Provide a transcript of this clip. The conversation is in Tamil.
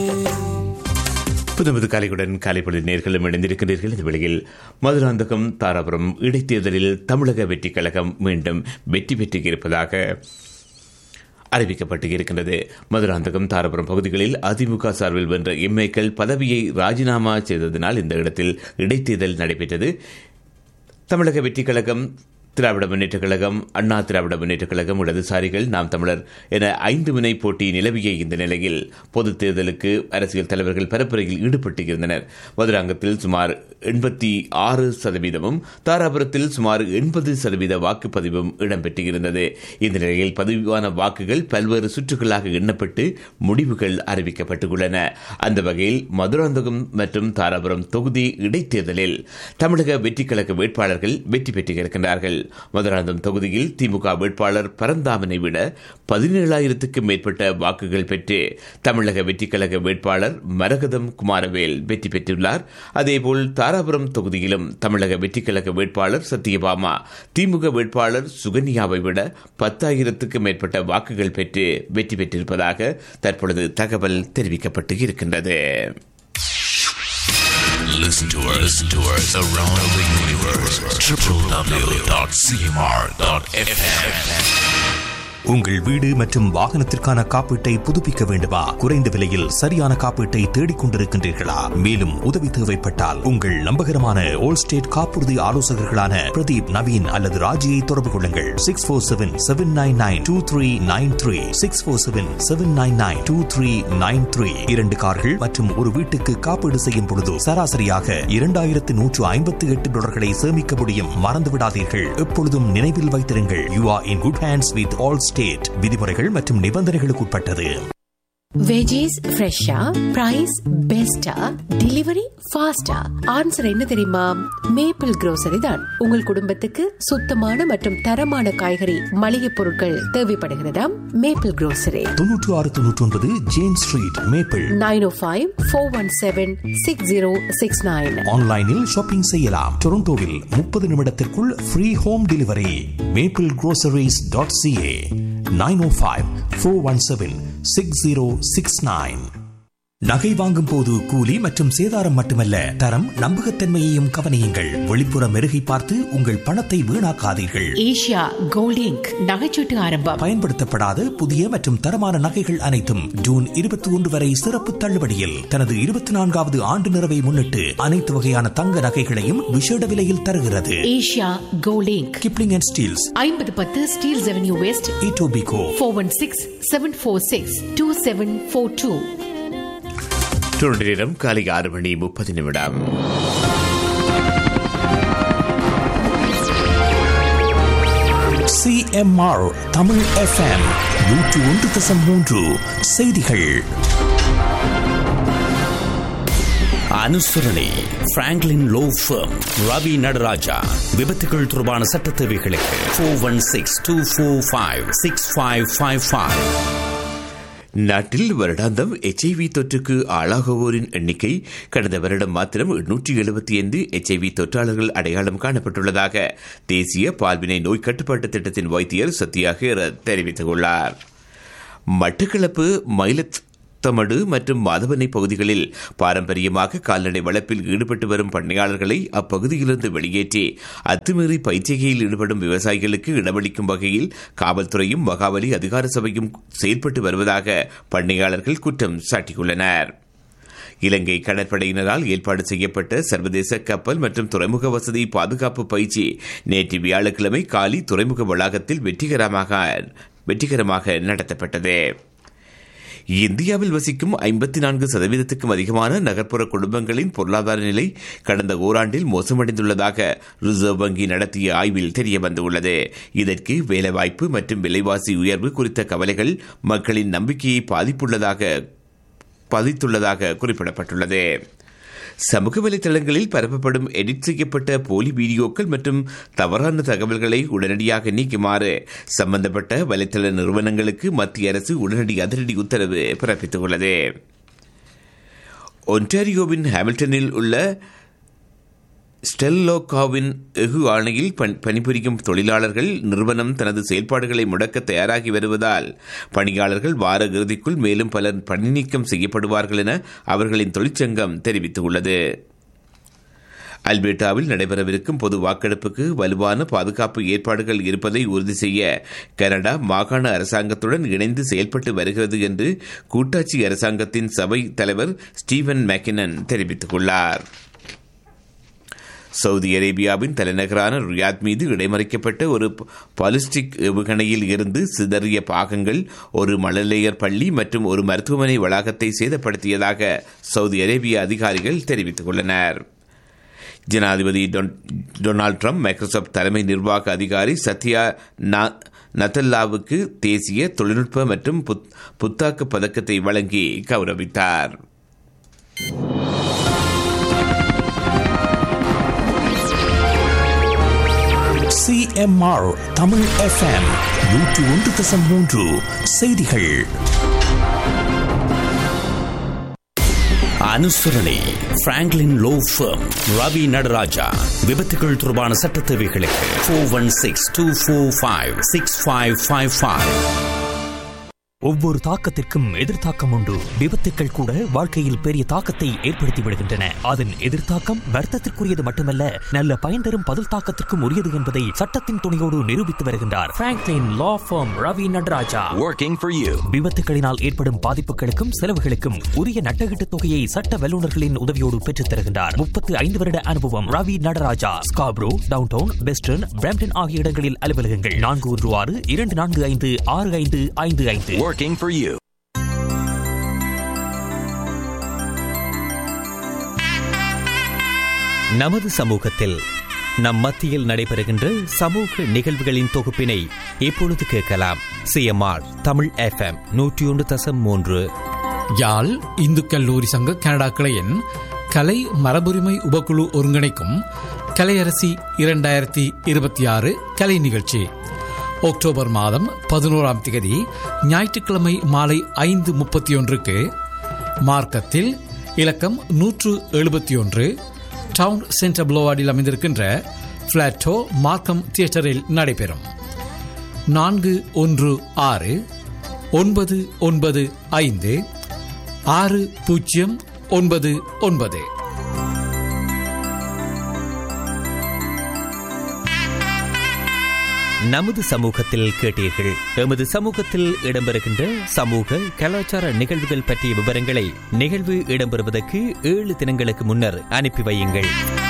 புதுமது காலையுடன் காலைப்பொழுது நேர்களும் இணைந்திருக்கின்றீர்கள் இந்த வேளையில் மதுராந்தகம் தாராபுரம் இடைத்தேர்தலில் தமிழக வெற்றிக் கழகம் மீண்டும் வெற்றி பெற்று இருப்பதாக அறிவிக்கப்பட்டு இருக்கின்றது மதுராந்தகம் தாராபுரம் பகுதிகளில் அதிமுக சார்பில் வென்ற எம்ஏக்கள் பதவியை ராஜினாமா செய்ததனால் இந்த இடத்தில் இடைத்தேர்தல் நடைபெற்றது தமிழக வெற்றிக் கழகம் திராவிட முன்னேற்றக் கழகம் அண்ணா திராவிட முன்னேற்றக் கழகம் இடதுசாரிகள் நாம் தமிழர் என ஐந்து முனை போட்டி நிலவிய இந்த நிலையில் பொதுத் தேர்தலுக்கு அரசியல் தலைவர்கள் பரப்புரையில் ஈடுபட்டு இருந்தனர் மதுராங்கத்தில் சுமார் எண்பத்தி ஆறு சதவீதமும் தாராபுரத்தில் சுமார் எண்பது சதவீத வாக்குப்பதிவும் இடம்பெற்று இருந்தது இந்த நிலையில் பதிவான வாக்குகள் பல்வேறு சுற்றுகளாக எண்ணப்பட்டு முடிவுகள் அறிவிக்கப்பட்டுள்ளன அந்த வகையில் மதுராந்தகம் மற்றும் தாராபுரம் தொகுதி இடைத்தேர்தலில் தமிழக வெற்றிக் கழக வேட்பாளர்கள் வெற்றி பெற்றிருக்கின்றார்கள் மதுராந்தகம் தொகுதியில் திமுக வேட்பாளர் பரந்தாமனை விட பதினேழாயிரத்துக்கும் மேற்பட்ட வாக்குகள் பெற்று தமிழக வெற்றிக் கழக வேட்பாளர் மரகதம் குமாரவேல் வெற்றி பெற்றுள்ளார் அதேபோல் தாராபுரம் தொகுதியிலும் தமிழக வெற்றிக் கழக வேட்பாளர் சத்யபாமா திமுக வேட்பாளர் சுகன்யாவை விட பத்தாயிரத்துக்கும் மேற்பட்ட வாக்குகள் பெற்று வெற்றி பெற்றிருப்பதாக தற்பொழுது தகவல் தெரிவிக்கப்பட்டு இருக்கின்றது Listen to us, listen to us around the universe. www.cmr.fm. உங்கள் வீடு மற்றும் வாகனத்திற்கான காப்பீட்டை புதுப்பிக்க வேண்டுமா குறைந்த விலையில் சரியான காப்பீட்டை தேடிக் கொண்டிருக்கின்றீர்களா மேலும் உதவி தேவைப்பட்டால் உங்கள் நம்பகரமான ஓல் ஸ்டேட் காப்புறுதி ஆலோசகர்களான பிரதீப் நவீன் அல்லது ராஜியை தொடர்பு கொள்ளுங்கள் six four seven seven nine nine two three nine three six four seven seven nine nine two three nine three இரண்டு கார்கள் மற்றும் ஒரு வீட்டுக்கு காப்பீடு செய்யும் பொழுது சராசரியாக இரண்டாயிரத்து நூற்று ஐம்பத்தி எட்டு டாலர்களை சேமிக்க முடியும் மறந்து விடாதீர்கள் எப்பொழுதும் நினைவில் வைத்திருங்கள் you are in good hands with Allstate விதிமுறைகள் மற்றும் நிபந்தனைகளுக்கு உட்பட்டது வெஜிஸ் ஃப்ரெஷ்ஷா பிரைஸ் பெஸ்டா டெலிவரி ஃபாஸ்டா ஆன்சர் என்ன தெரியுமா மேப்பிள் grocery தான் உங்கள் குடும்பத்துக்கு சுத்தமான மற்றும் தரமான காய்கறி மளிகை பொருட்கள் தேவைப்படுகிறதா மேப்பிள் grocery தொன்னூற்று ஆறு தொன்னூற்றி ஒன்பது James street Maple nine O five four one seven six zero six nine ஆன்லைனில் ஷாப்பிங் செய்யலாம் டொரண்டோவில் முப்பது நிமிடத்திற்குள் free home delivery Maple groceries.ca dot CA nine O five four one seven six zero six nine நகை வாங்கும் போது கூலி மற்றும் சேதாரம் மட்டுமல்ல தரம் நம்பகத்தன்மையையும் கவனியுங்கள் வெளிப்புற மெருகை பார்த்து உங்கள் பணத்தை வீணாக்காதீர்கள் ஏஷியா கோல்டிங்க் நகைச்சீட்டு ஆரம்பம் பயன்படுத்தப்படாத புதிய மற்றும் தரமான நகைகள் அனைத்தும் ஜூன் இருபத்தி ஒன்று வரை சிறப்பு தள்ளுபடியில் தனது இருபத்தி நான்காவது ஆண்டு நிறைவை முன்னிட்டு அனைத்து வகையான தங்க நகைகளையும் விசேட விலையில் தருகிறது Asia Golding Kipling and Steeles ஐம்பது பத்து Steeles avenue west Etobicoke four one six seven four six two seven four two தொடர் நேரம் காலை ஆறு மணி முப்பது நிமிடம் சிஎம்ஆர் தமிழ் எஃப்எம் நூற்று ஒன்று தசம் மூன்று செய்திகள் அனுசரணை Franklin law firm Ravi Nataraja விபத்துகள் தொடர்பான சட்ட தேவைகளுக்கு four one six two four five six five five five நாட்டில் வருடாந்தம் எச்ஐவி தொற்றுக்கு ஆளாகுவோரின் எண்ணிக்கை கடந்த வருடம் மாத்திரம் எண்ணூற்றி எழுபத்தி ஐந்து எச்ஐவி தொற்றாளர்கள் அடையாளம் காணப்பட்டுள்ளதாக தேசிய பால்வினை நோய் கட்டுப்பாட்டு திட்டத்தின் வைத்தியர் சத்யா ஹேரத் தெரிவித்துள்ளார் மட்டக்களப்பு மயிலத் தமடு மற்றும் மாதவனை பகுதிகளில் பாரம்பரியமாக கால்நடை வளர்ப்பில் ஈடுபட்டு வரும் பண்ணையாளர்களை அப்பகுதியிலிருந்து வெளியேற்றி அத்துமீறி பயிற்சிகையில் ஈடுபடும் விவசாயிகளுக்கு இடமளிக்கும் வகையில் காவல்துறையும் மகாவலி அதிகார சபையும் செயல்பட்டு வருவதாக பண்ணையாளர்கள் குற்றம் சாட்டியுள்ளனர் இலங்கை கடற்படையினரால் ஏற்பாடு செய்யப்பட்ட சர்வதேச கப்பல் மற்றும் துறைமுக வசதி பாதுகாப்பு பயிற்சி நேற்று வியாழக்கிழமை காலி துறைமுக வளாகத்தில் வெற்றிகரமாக வெற்றிகரமாக நடத்தப்பட்டது இந்தியாவில் வசிக்கும் ஐம்பத்தி நான்கு சதவீதத்துக்கும் அதிகமான நகர்ப்புற குடும்பங்களின் பொருளாதார நிலை கடந்த ஓராண்டில் மோசமடைந்துள்ளதாக ரிசர்வ் வங்கி நடத்திய ஆய்வில் தெரிய வந்துள்ளது இதற்கு வேலைவாய்ப்பு மற்றும் விலைவாசி உயர்வு குறித்த கவலைகள் மக்களின் நம்பிக்கையை பாதிப்புள்ளதாக பாதித்துள்ளதாக குறிப்பிடப்பட்டுள்ளது சமூக வலைதளங்களில் பரப்பப்படும் எடிட் செய்யப்பட்ட போலி வீடியோக்கள் மற்றும் தவறான தகவல்களை உடனடியாக நீக்குமாறு சம்பந்தப்பட்ட வலைதள நிறுவனங்களுக்கு மத்திய அரசு உடனடி அதிரடி உத்தரவு பிறப்பித்துள்ளது ஒன்டாரியோவின் ஹாமில்டனில் உள்ள ஸ்டெல்லோகாவின் எஃகு ஆணையில் பணி- பணிபுரியும் தொழிலாளர்கள் நிறுவனம் தனது செயல்பாடுகளை முடக்க தயாராகி வருவதால் பணியாளர்கள் வார இறுதிக்குள் மேலும் பலர் பணிநீக்கம் செய்யப்படுவார்கள் என அவர்களின் தொழிற்சங்கம் தெரிவித்துள்ளது அல்பேட்டாவில் நடைபெறவிருக்கும் பொது வாக்கெடுப்புக்கு வலுவான பாதுகாப்பு ஏற்பாடுகள் இருப்பதை உறுதி செய்ய கனடா மாகாண அரசாங்கத்துடன் இணைந்து செயல்பட்டு வருகிறது என்று கூட்டாட்சி அரசாங்கத்தின் சபை தலைவர் ஸ்டீவன் மேக்கினன் தெரிவித்துள்ளார் சவுதி அரேபியாவின் தலைநகரான ரியாத் மீது இடைமறிக்கப்பட்ட ஒரு பாலிஸ்டிக் ஏவுகணையில் இருந்து சிதறிய பாகங்கள் ஒரு மழலையர் பள்ளி மற்றும் ஒரு மருத்துவமனை வளாகத்தை சேதப்படுத்தியதாக சவுதி அரேபிய அதிகாரிகள் தெரிவித்துள்ளனர் ஜனாதிபதி டொன்- டொனால்ட் ட்ரம்ப் மைக்ரோசாப்ட் தலைமை நிர்வாக அதிகாரி சத்யா நா- நதல்லாவுக்கு தேசிய தொழில்நுட்ப மற்றும் புத்- புத்தாக்க பதக்கத்தை வழங்கி கௌரவித்தார் சிஎம்ஆர் தமிழ் எஃப்எம் நூற்று ஒன்று தசம் மூன்று செய்திகள் அனுசரணை Franklin law firm Ravi Nataraja விபத்துகள் தொடர்பான சட்ட தேவைகளுக்கு four one six two four five six five five five ஒவ்வொரு தாக்கத்திற்கும் எதிர்த்தாக்கம் உண்டு விபத்துக்கள் கூட வாழ்க்கையில் பெரிய தாக்கத்தை ஏற்படுத்தி விடுகின்றன அதன் எதிர்த்தாக்கம் வர்த்தத்திற்குரியது மட்டுமல்ல நல்ல பயன் தரும் பதில் தாக்கத்திற்கும் உரியது என்பதை சட்டத்தின் துணையோடு நிரூபித்து வருகின்றார் Franklin law firm Ravi Nataraja Working for you. விபத்துகளினால் ஏற்படும் பாதிப்புகளுக்கும் செலவுகளுக்கும் உரிய நட்டகீட்டு தொகையை சட்ட வல்லுநர்களின் உதவியோடு பெற்றுத் தருகின்றார் முப்பத்து ஐந்து வருட அனுபவம் Ravi Nataraja Scarborough downtown western Brampton ஆகிய இடங்களில் அலுவலகங்கள் நான்கு ஒன்று ஆறு இரண்டு நான்கு ஐந்து ஆறு ஐந்து ஐந்து ஐந்து Working for you. நமது சமூகத்தில் நம் மத்தியில் நடைபெறுகின்ற சமூக நிகழ்வுகளின் தொகுப்பினை இப்பொழுது கேட்கலாம் சிஎம்ஆர் தமிழ் எஃப்எம் நூற்றி ஒன்று தசம் மூன்று யாழ் இந்து கல்லூரி சங்க கனடா கிளையின் கலை மரபுரிமை உபக்குழு ஒருங்கிணைக்கும் கலையரசி இரண்டாயிரத்தி இருபத்தி ஆறு கலை நிகழ்ச்சி அக்டோபர் மாதம் பதினோராம் தேதி ஞாயிற்றுக்கிழமை மாலை ஐந்து முப்பத்தி ஒன்றுக்கு மார்க்கத்தில் இலக்கம் நூற்று எழுபத்தி ஒன்று டவுன் சென்டர் புளோவார்டில் அமைந்திருக்கின்ற பிளாட்டோ மார்க்கம் தியேட்டரில் நடைபெறும் நான்கு ஒன்று ஆறு ஒன்பது ஒன்பது ஐந்து ஆறு பூஜ்ஜியம் ஒன்பது ஒன்பது நமது சமூகத்தில் கேட்டீர்கள் எமது சமூகத்தில் இடம்பெறுகின்ற சமூக கலாச்சார நிகழ்வுகள் பற்றிய விவரங்களை நிகழ்வு இடம்பெறுவதற்கு ஏழு தினங்களுக்கு முன்னர் அனுப்பி வையுங்கள்